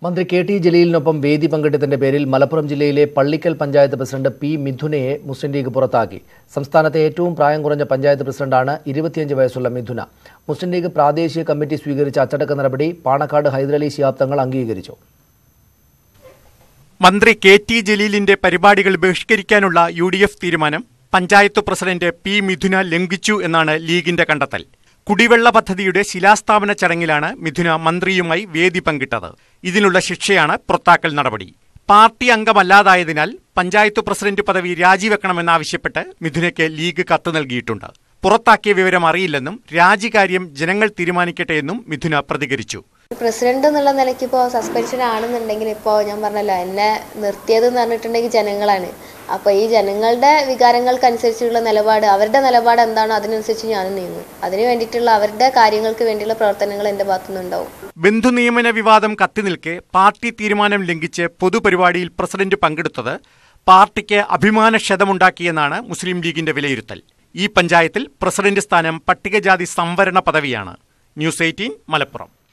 മന്ത്രി K T ജലീലിനൊപ്പം വേദി പങ്കിട്ടതിന്റെ പേരിൽ മലപ്പുറം ജില്ലയിലെ പള്ളിക്കൽ പഞ്ചായത്ത് പ്രസിഡന്റ് പി മിഥുനയെ മുസ്ലിം ലീഗ് പുറത്താക്കി സംസ്ഥാനത്തെ ഏറ്റവും പ്രായം കുറഞ്ഞ പഞ്ചായത്ത് പ്രസിഡന്റാണ് ഇരുപത്തിയഞ്ച് വയസ്സുള്ള മിഥുന മുസ്ലിം ലീഗ് പ്രാദേശിക കമ്മിറ്റി സ്വീകരിച്ച അച്ചടക്ക നടപടി പാണക്കാട് ഹൈദരലി ശിഹാബ് തങ്ങൾ അംഗീകരിച്ചു മന്ത്രി കെ ടി ജലീലിന്റെ പരിപാടികൾ ബഹിഷ്കരിക്കാനുള്ള യു ഡി എഫ് തീരുമാനം പഞ്ചായത്ത് പ്രസിഡന്റ് പി മിഥുന ലംഘിച്ചു എന്നാണ് ലീഗിന്റെ കണ്ടെത്തൽ കുടിവെള്ള പദ്ധതിയുടെ ശിലാസ്ഥാപന ചടങ്ങിലാണ് മിഥുന മന്ത്രിയുമായി വേദി പങ്കിട്ടത് ഇതിനുള്ള ശിക്ഷയാണ് പുറത്താക്കൽ നടപടി പാർട്ടി അംഗമല്ലാതായതിനാൽ പഞ്ചായത്ത് പ്രസിഡന്റ് പദവി രാജിവെക്കണമെന്നാവശ്യപ്പെട്ട് മിഥുനയ്ക്ക് ലീഗ് കത്ത് നൽകിയിട്ടുണ്ട് പുറത്താക്കിയ വിവരം അറിയില്ലെന്നും രാജികാര്യം ജനങ്ങൾ തീരുമാനിക്കട്ടെ എന്നും മിഥുന പ്രതികരിച്ചു പ്രസിഡന്റ് എന്നുള്ള നിലയ്ക്ക് ഇപ്പോൾ സസ്പെൻഷൻ ആണെന്നുണ്ടെങ്കിൽ ഇപ്പോൾ ഞാൻ പറഞ്ഞല്ലോ എന്നെ നിർത്തിയത് എന്ന് പറഞ്ഞിട്ടുണ്ടെങ്കിൽ ജനങ്ങളാണ് അപ്പോൾ ഈ ജനങ്ങളുടെ വികാരങ്ങൾക്കനുസരിച്ചുള്ള നിലപാട് അവരുടെ നിലപാട് എന്താണോ അതിനനുസരിച്ച് ഞാൻ നീങ്ങും അതിന് വേണ്ടിയിട്ടുള്ള അവരുടെ കാര്യങ്ങൾക്ക് വേണ്ടിയുള്ള പ്രവർത്തനങ്ങൾ എൻ്റെ ഭാഗത്തുനിന്നുണ്ടാവും ബന്ധുനിയമന വിവാദം കത്തിനിൽക്കെ പാർട്ടി തീരുമാനം ലംഘിച്ച് പൊതുപരിപാടിയിൽ പ്രസിഡന്റ് പങ്കെടുത്തത് പാർട്ടിക്ക് അഭിമാനക്ഷതമുണ്ടാക്കിയെന്നാണ് മുസ്ലിം ലീഗിന്റെ വിലയിരുത്തൽ ഈ പഞ്ചായത്തിൽ പ്രസിഡന്റ് സ്ഥാനം പട്ടികജാതി സംവരണ പദവിയാണ് ന്യൂസ് എയ്റ്റീൻ മലപ്പുറം